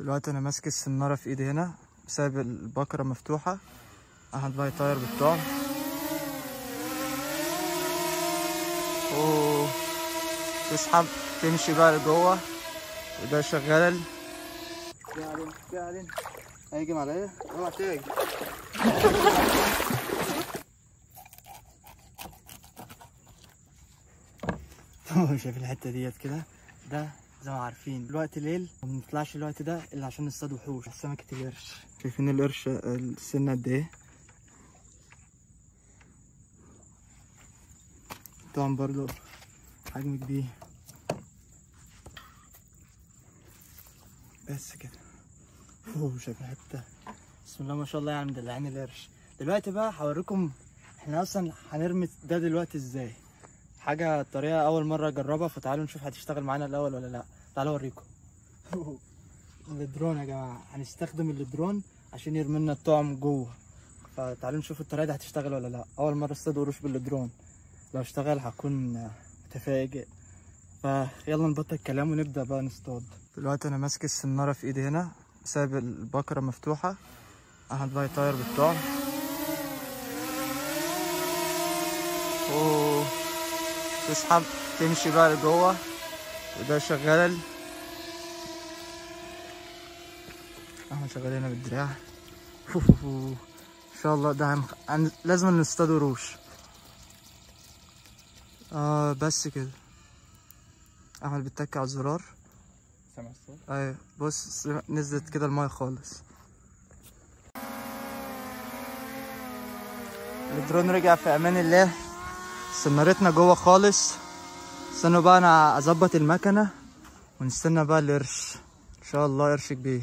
دلوقتي انا ماسك السنارة في ايدي هنا بسبب البكرة مفتوحة احمد بقى يطير بالطعم اوه تسحب تمشي بقى لجوه وده شغال قاعدين قاعدين هيجم عليا اوعى تيجي شايف الحته ديت كده ده زي ما عارفين الوقت ليل وما بنطلعش الوقت ده الا عشان نصطاد وحوش سمكه القرش شايفين القرش السن قد ايه طبعا برضو حجم كبير بس كده اوه شايف الحته بسم الله ما شاء الله يعني مدلعين القرش دلوقتي بقى هوريكم احنا اصلا هنرمي ده دلوقتي ازاي حاجة طريقة أول مرة أجربها فتعالوا نشوف هتشتغل معانا الأول ولا لأ تعالوا أوريكم الدرون يا جماعة هنستخدم الدرون عشان يرمي لنا الطعم جوه فتعالوا نشوف الطريقة دي هتشتغل ولا لأ أول مرة اصطاد قروش بالدرون لو اشتغل هكون متفاجئ فيلا نبطل الكلام ونبدأ بقى نصطاد دلوقتي أنا ماسك السنارة في إيدي هنا بسبب البكرة مفتوحة أحمد بقى يطير بالطعم اوه تسحب تمشي بقى لجوه وده شغال احنا شغالين بالدراع ان شاء الله ده هنخ... هن... لازم نصطاد قروش اه بس كده احمد بيتك على الزرار سامع الصوت ايوه بص نزلت كده المايه خالص الدرون رجع في امان الله سنارتنا جوه خالص استنوا بقى انا اظبط المكنه ونستنى بقى القرش ان شاء الله قرش كبير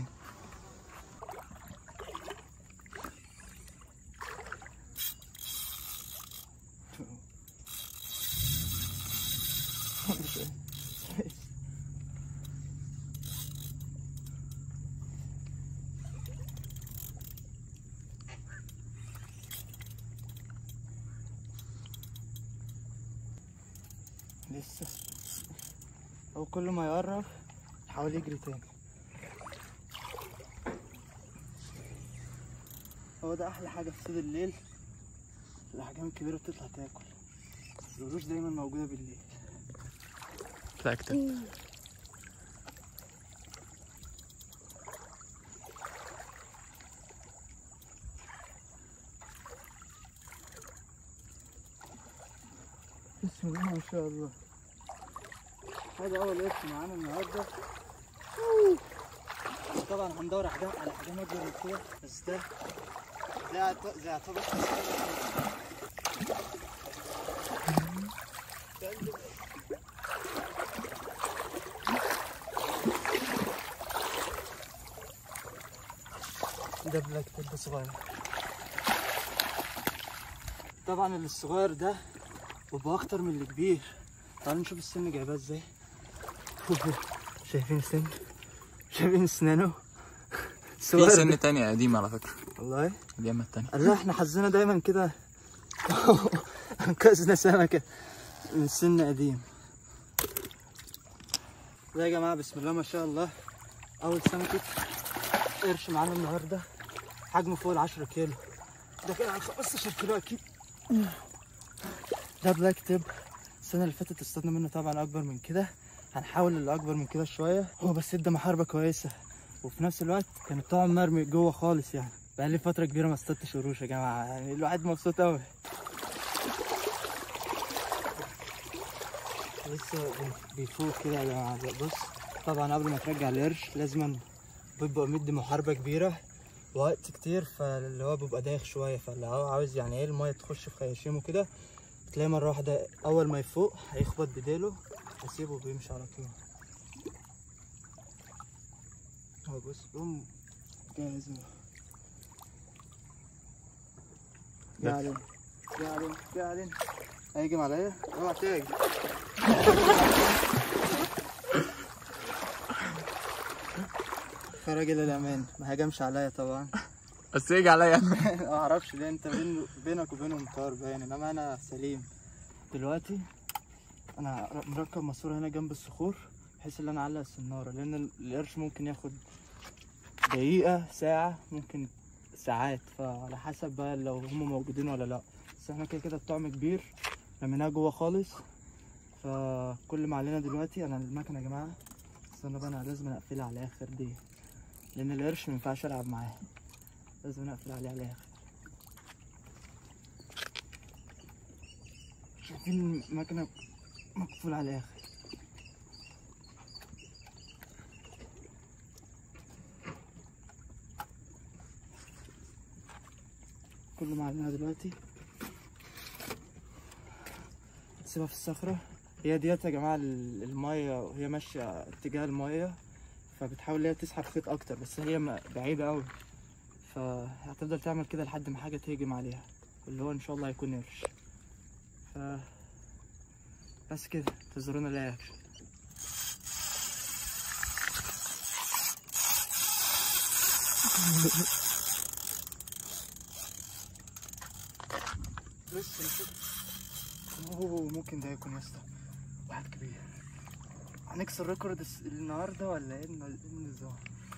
لسه هو كل ما يقرب يحاول يجري تاني هو ده احلى حاجه في صيد الليل الاحجام الكبيره بتطلع تاكل القروش دايما موجوده بالليل تاكتك بسم الله ما شاء الله هذا اول قرش معانا النهارده طبعا هندور على حاجات على حاجات اكبر من كده بس ده ده يعت- زي يعتبر ده بلاك تيب صغير طبعا الصغير ده بيبقى اخطر من الكبير تعالوا نشوف السن جايباه ازاي شايفين السن شايفين اسنانه في صغير ده. سن تاني قديم على فكرة والله اليمة التانية الله احنا حظنا دايما كده انقذنا سمكة من سن قديم ده يا جماعة بسم الله ما شاء الله أول سمكة قرش معانا النهاردة حجمه فوق العشرة كيلو ده كده على 15 كيلو أكيد ده بلاك تيب السنة اللي فاتت اصطادنا منه طبعا أكبر من كده هنحاول اللي أكبر من كده شوية هو بس ادى محاربة كويسة وفي نفس الوقت كان الطعم مرمي جوه خالص يعني بقالي فترة كبيرة ما اصطدتش قروش يا جماعة يعني الواحد مبسوط أوي لسه بي- بيفوق كده يا جماعة بص طبعا قبل ما ترجع القرش لازم بيبقى مدي محاربة كبيرة وقت كتير فاللي هو بيبقى دايخ شوية فاللي هو عاوز يعني ايه المية تخش في خياشيمه كده تلاقي مرة واحدة أول ما يفوق هيخبط بديله هسيبه بيمشي على طول اهو بص بوم جاهز اهو قاعدين قاعدين قاعدين هيجم عليا اوعى تيجي يا راجل الامان ما هجمش عليا طبعا بس يجي عليا ما اعرفش ليه انت بين بينك وبينهم طار باين انما انا سليم دلوقتي انا مركب ماسوره هنا جنب الصخور بحيث ان انا اعلق السناره لان القرش ممكن ياخد دقيقة ساعة ممكن ساعات فعلى حسب بقى لو هم موجودين ولا لا بس احنا كده كده الطعم كبير رميناه جوه خالص فكل ما علينا دلوقتي انا المكنة يا جماعة استنى بقى انا لازم اقفلها على الاخر دي لان القرش مينفعش العب معاه لازم اقفل عليه على الاخر شايفين المكنة مقفول على الاخر كل ما علينا دلوقتي تسيبها في الصخرة هي ديت يا جماعة ال- المية وهي ماشية اتجاه المية فبتحاول هي تسحب خيط أكتر بس هي م- بعيدة أوي فهتفضل تعمل كده لحد ما حاجة تهجم عليها اللي هو إن شاء الله هيكون قرش ف بس كده انتظرونا الأكشن لسه لسه اوه ممكن ده يكون يا اسطى واحد كبير هنكسر ريكورد الس- النهارده ولا ايه الن- إيه النظام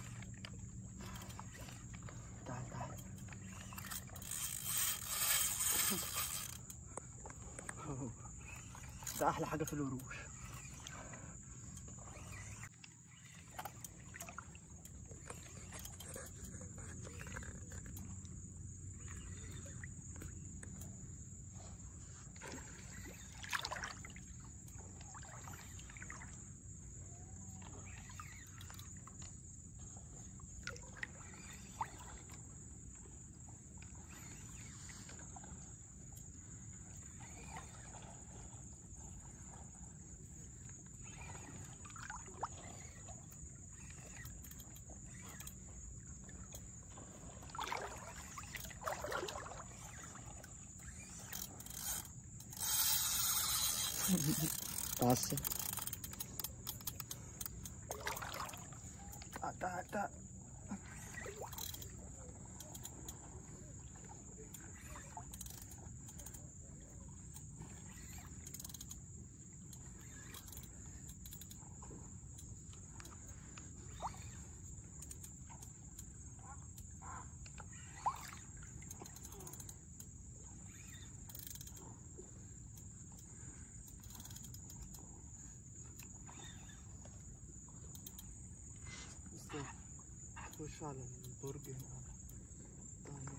تعال تعال أوه. ده احلى حاجه في القروش تعصب تعال تعال تعال استنى خش على البرج هنا تعال.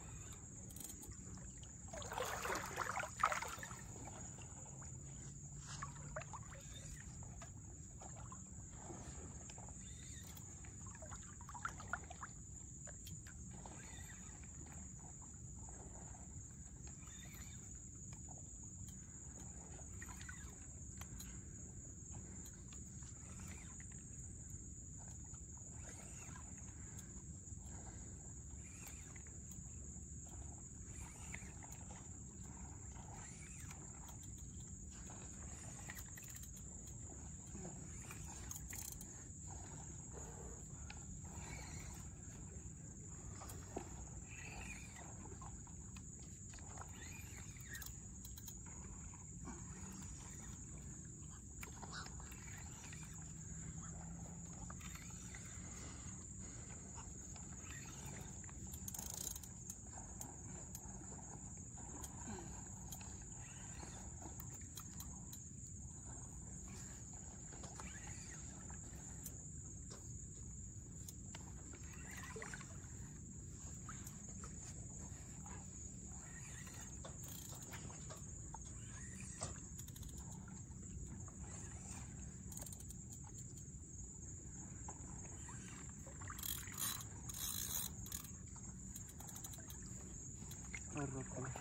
قرب خلاص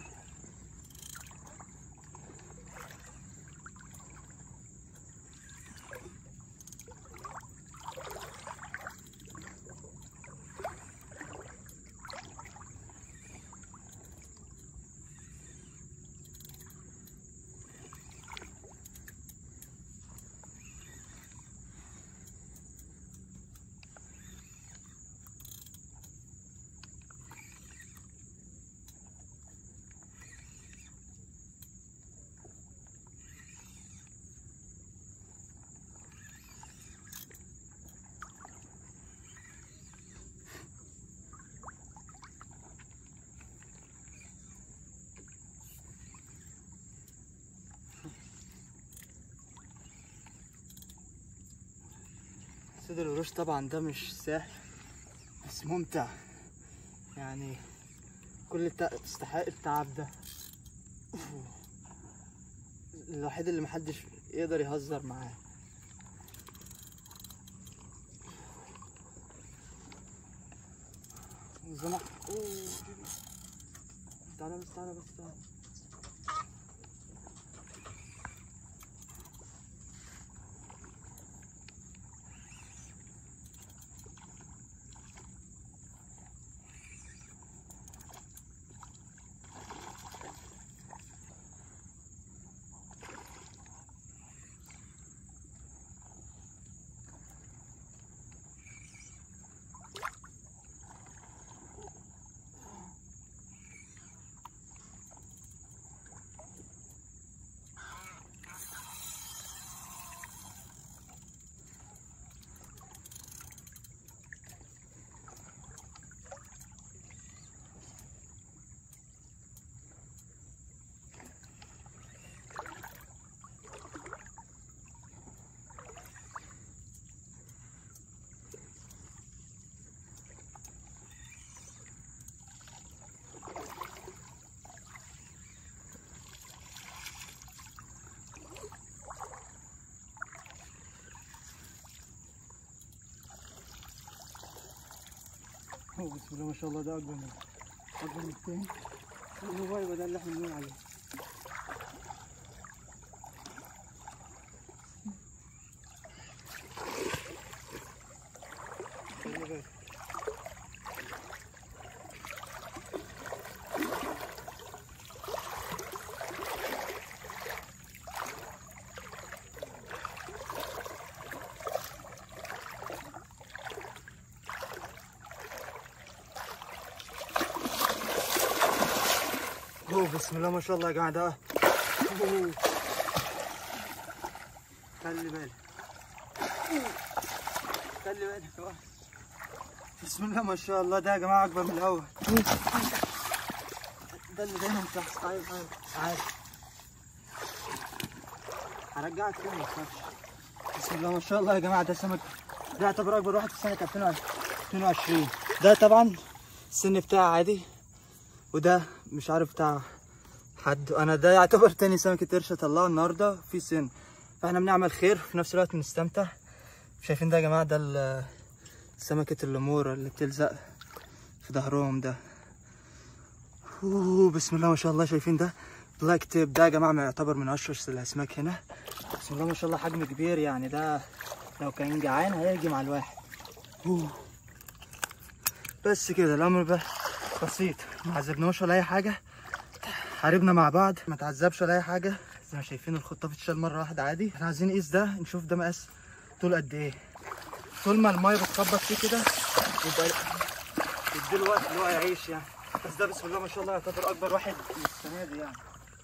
صيد القروش طبعا ده مش سهل بس ممتع يعني كل التع... تستحق التعب ده الوحيد اللي محدش يقدر يهزر معاه زنق أوه. تعالى بس تعالى بس تعالى أوه، بسم الله ما شاء الله ده أكبر من أكبر من التاني هو يبقى ده اللي احنا بنقول عليه خلي بالك. اوه بسم الله ما شاء الله يا جماعه ده أوه. خلي بالك أوه. خلي بالك أوه. بسم الله ما شاء الله ده يا جماعه اكبر من الاول ده اللي دايما بتحصل تعال تعال تعال هرجعك تاني ما تخافش بسم الله ما شاء الله يا جماعه ده سمك ده يعتبر اكبر واحد في سنه 2022 ده طبعا السن بتاعه عادي وده مش عارف بتاع حد انا ده يعتبر تاني سمكة قرش اطلعه النهارده في سن فاحنا بنعمل خير في نفس الوقت بنستمتع شايفين ده يا جماعه ده ال- سمكة الليمورة اللي بتلزق في ظهرهم ده أوه بسم الله ما شاء الله شايفين ده بلاك تيب ده يا جماعه ما يعتبر من اشهر الاسماك هنا بسم الله ما شاء الله حجم كبير يعني ده لو كان جعان هيهجم على الواحد أوه. بس كده الامر بقى بسيط ما عذبناش ولا اي حاجه حاربنا مع بعض ما تعذبش ولا اي حاجه زي ما شايفين الخطه بتشال مره واحده عادي احنا عايزين نقيس ده نشوف ده مقاس طول قد ايه طول ما المايه بتخبط فيه كده يبقى يديله وقت اللي هو يعيش يعني بس ده بسم الله ما شاء الله يعتبر اكبر واحد السنه دي يعني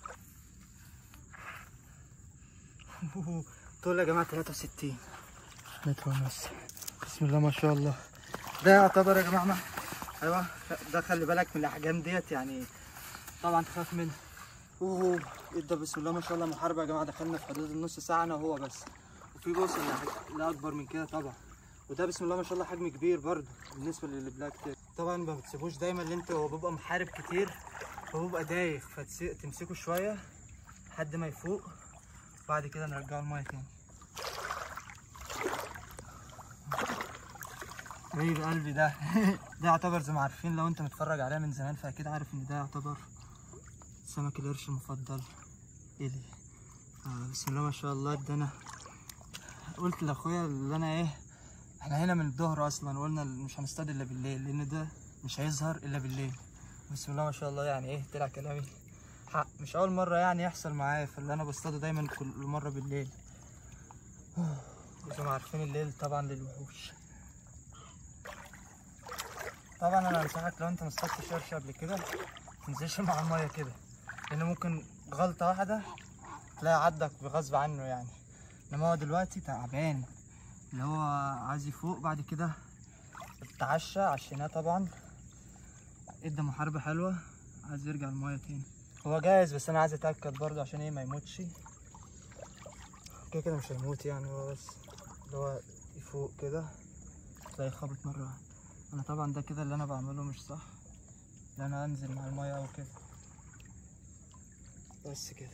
طول يا جماعه 63 متر ونص بسم الله ما شاء الله ده يعتبر يا جماعه ايوه ده خلي بالك من الاحجام ديت يعني طبعا تخاف منه اوه ده بسم الله ما شاء الله محاربه يا جماعه دخلنا في حدود النص ساعه انا وهو بس وفي بوصل اللي- اللي اكبر من كده طبعا وده بسم الله ما شاء الله حجم كبير برضه بالنسبه للبلاك تيب طبعا ما بتسيبوش دايما اللي انت هو بيبقى محارب كتير هو بيبقى دايخ فتمسكه شويه لحد ما يفوق بعد كده نرجعه الميه تاني حبيب قلبي ده ده يعتبر زي ما عارفين لو انت متفرج عليها من زمان فاكيد عارف ان ده يعتبر سمك القرش المفضل الي آه بسم الله ما شاء الله ادانا قلت لاخويا اللي انا ايه احنا هنا من الظهر اصلا وقلنا مش هنصطاد الا بالليل لان ده مش هيظهر الا بالليل بسم الله ما شاء الله يعني ايه طلع كلامي حق مش اول مره يعني يحصل معايا فاللي انا بصطاده دايما كل مره بالليل زي ما عارفين الليل طبعا للوحوش طبعا انا انصحك لو انت مصطادتش قرش قبل كده متنزلش مع الميه كده لان ممكن غلطه واحده تلاقي عضك بغصب عنه يعني انما هو دلوقتي تعبان اللي هو عايز يفوق بعد كده اتعشى عشيناه طبعا ادى محاربة حلوة عايز يرجع المايه تاني هو جاهز بس انا عايز اتاكد برضه عشان ايه ما يموتش كده كده مش هيموت يعني هو بس اللي هو يفوق فوق كده تلاقي خابط مرة واحدة انا طبعا ده كده اللي انا بعمله مش صح ان انا انزل مع المية او كده بس كده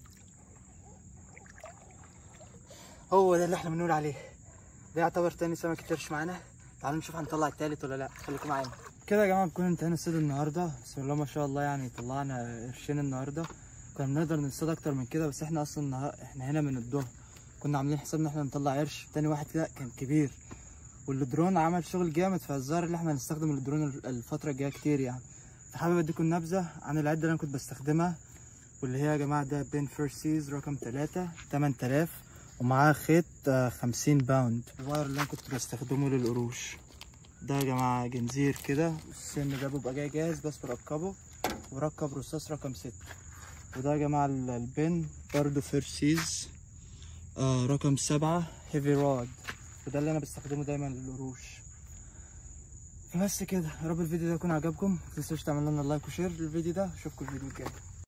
هو ده اللي احنا بنقول عليه ده يعتبر تاني سمكة قرش معانا تعالوا نشوف هنطلع التالت ولا لا خليكم معانا كده يا جماعة نكون انتهينا الصيد النهاردة بسم الله ما شاء الله يعني طلعنا قرشين النهاردة كنا بنقدر نصطاد اكتر من كده بس احنا اصلا النها- احنا هنا من الظهر كنا عاملين حسابنا احنا نطلع قرش تاني واحد كده كان كبير والدرون عمل شغل جامد فالظاهر ان احنا هنستخدم الدرون ال- الفترة الجاية كتير يعني فحابب اديكم نبذة عن العدة اللي انا كنت بستخدمها واللي هي يا جماعة ده بين فيرسيز رقم تلاتة تمن تلاف ومعاه خيط آه، خمسين باوند الواير اللي انا كنت بستخدمه للقروش ده يا جماعة جنزير كده السن ده بيبقى جاي جاهز بس بركبه وركب رصاص رقم ستة وده يا جماعة ال- البن برضه فيرسيز آه رقم سبعة هيفي رود وده اللي انا بستخدمه دايما للقروش بس كده يا رب الفيديو ده يكون عجبكم متنسوش تعملوا لنا لايك وشير للفيديو ده اشوفكم الفيديو الجاي